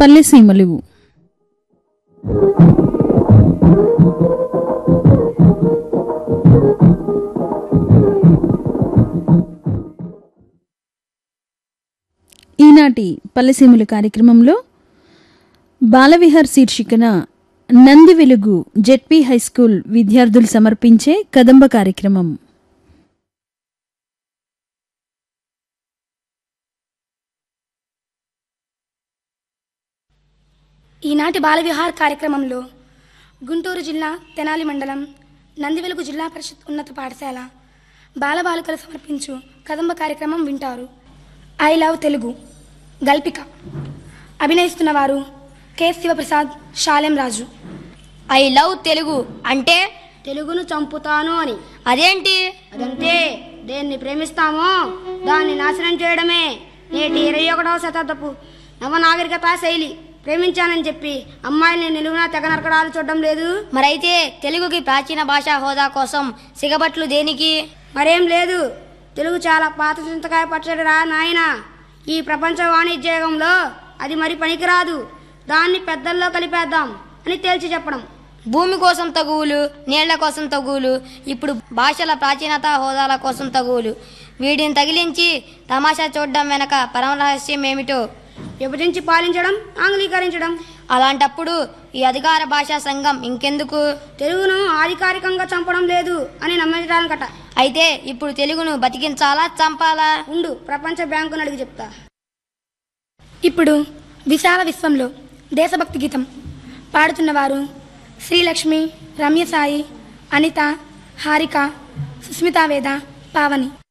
పల్లెసీమలు ఈనాటి పల్లెసీమలు కార్యక్రమంలో బాలవిహార్ శీర్షికన నంది వెలుగు జెడ్పీ హైస్కూల్ విద్యార్థులు సమర్పించే కదంబ కార్యక్రమం ఈనాటి బాలవిహార్ కార్యక్రమంలో గుంటూరు జిల్లా తెనాలి మండలం నందివెలుగు జిల్లా పరిషత్ ఉన్నత పాఠశాల బాలబాలికలు సమర్పించు కదంబ కార్యక్రమం వింటారు ఐ లవ్ తెలుగు గల్పిక అభినయిస్తున్న వారు K Shivaprasad Shalem Raju I love Telugu అంటే తెలుగును చంపుతాను అని అదేంటి అదంతే దేన్ని ప్రేమిస్తామో దాన్ని నాశనం చేయడమే నేటి ఇరవై ఒకటవ శతాబ్దపు నవనాగరికత శైలి ప్రేమించానని చెప్పి అమ్మాయిల్ని నిలువునా తెగ నరకడాలు చూడడం లేదు మరైతే తెలుగుకి ప్రాచీన భాషా హోదా కోసం సిగబట్లు దేనికి మరేం లేదు తెలుగు చాలా పాత చింతకాయ పచ్చడి రా నాయన ఈ ప్రపంచ వాణిజ్యయుగంలో అది మరి పనికిరాదు దాన్ని పెద్దల్లో కలిపేద్దాం అని తేల్చి చెప్పడం భూమి కోసం తగువులు నీళ్ల కోసం తగువులు ఇప్పుడు భాషల ప్రాచీనత హోదాల కోసం తగువులు వీటిని తగిలించి తమాషా చూడడం వెనక పరమ రహస్యం ఏమిటో విభజించి పాలించడం ఆంగ్లీకరించడం అలాంటప్పుడు ఈ అధికార భాషా సంఘం ఇంకెందుకు తెలుగును ఆధికారికంగా చంపడం లేదు అని నమ్మించడానికట అయితే ఇప్పుడు తెలుగును బతికించాలా చంపాలా ఉండు ప్రపంచ బ్యాంకును అడిగి చెప్తా ఇప్పుడు విశాల విశ్వంలో దేశభక్తి గీతం పాడుతున్నవారు శ్రీలక్ష్మి రమ్యసాయి అనిత హారిక సుస్మితావేద పావని